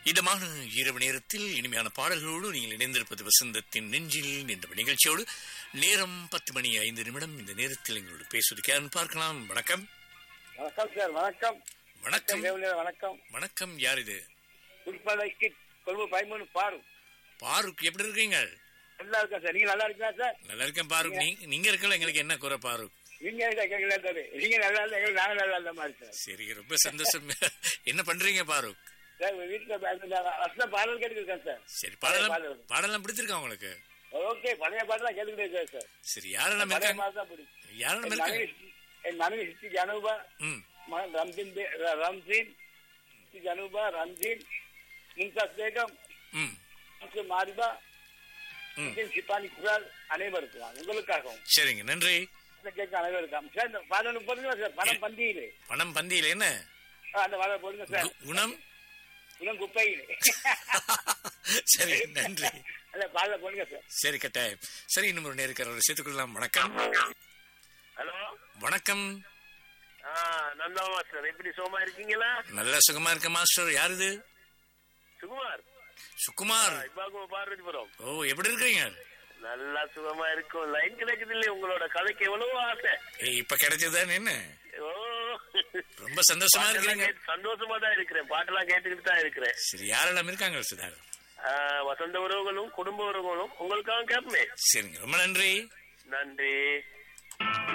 இதமான இரவு நேரத்தில் இனிமையான பாடல்களோடு நீங்கள் இணைந்திருப்பது வசந்தத்தின் நெஞ்சில் என்ற நிகழ்ச்சியோடு நேரம் பத்து மணி ஐந்து நிமிடம் இந்த நேரத்தில் எங்களோடு பேசுவதற்கு யாருன்னு பார்க்கலாம் வணக்கம் வணக்கம் சார் வணக்கம் வணக்கம் தேவனியர் வணக்கம் வணக்கம் யார் இது புதுப்படைக்கு கொழும்பு பதிமூணு பாரு பாருக் எப்படி இருக்கீங்க நல்லா இருக்கேன் சார் நீங்க நல்லா இருக்கீங்களா சார் நல்லா இருக்கேன் பாருக் நீங்க நீங்க இருக்கல எங்களுக்கு என்ன குறை பாருக் நீங்க இருக்கா கேட்கல சார் நீங்க நல்லா இருந்தா எங்களுக்கு நாங்க நல்லா இருந்த மாதிரி சார் சரி ரொம்ப சந்தோஷம் என்ன பண்றீங்க பாருக் சார் உங்க வீட்டுல வருஷம் பாடல் கேட்டுருக்கேன் சார் சரி பாடலாம் பாடல். பாடலாம் பிடிச்சிருக்கா உங்களுக்கு ஓகே பழைய பாடலாம் கேட்டுக்கிட்டே இருக்கேன் சார் சரி யாரெல்லாம் பழைய இருக்காங்க பாட்டு தான் பிடிக்கும் யாரெல்லாம் என் இருக்காங்க மனைவி என் மனைவி சித்தி ஜனூபா ம் மகன் ரம்ஜின் பே- ரம்ஜின் சித்தி ஜனூபா ரம்ஜின் மும்தாஸ் பேகம் ம் முஸ்லிம் மாரிபா ம் முஸ்லிம் சிப்பானி குரால் அனைவருக்கும் உங்களுக்காகவும் சரிங்க நன்றி இந்த கேட்க அனைவருக்கும் சார் இந்த பாடல் போடுங்க சார் பணம் பந்தியிலே பணம் பந்தியில என்ன ஆ, அந்த பாடல் போடுங்க சார் கு- குணம் குணம் குப்பையிலே சரி நன்றி அந்த பாடல போடுங்க சார் சரி கட்டாயம் சரி இன்னும் ஒரு நேருக்காரர் சேர்த்துக்கொள்ளலாம் வணக்கம் ஹலோ வணக்கம் ஆ நந்தாவா சார் எப்படி சோமா இருக்கீங்களா நல்ல சுகமா இருக்க மாஸ்டர் யார் இது சுகுமார் சுகுமார் இப்பாக்கு பார்வதிபுரம் ஓ எப்படி இருக்கிறீங்க நல்லா சுகமா இருக்கும் லைன் கிடைக்குது இல்லையா உங்களோட கதைக்கு எவ்வளவோ ஆசை ஏய், இப்ப கிடைச்சதுதான் என்ன ஓ ரொம்ப சந்தோஷமா பாட்டெல்லாம் இருக்கிறீங்க கேட்டு சந்தோஷமா தான் இருக்கிறேன் பாட்டெல்லாம் கேட்டுக்கிட்டு தான் இருக்கிறேன் சரி யாரெல்லாம் இருக்காங்க சுதாகர் ஆ, வசந்த உறவுகளும் குடும்ப உறவுகளும் உங்களுக்காக கேட்பேன் சரிங்க ரொம்ப நன்றி நன்றி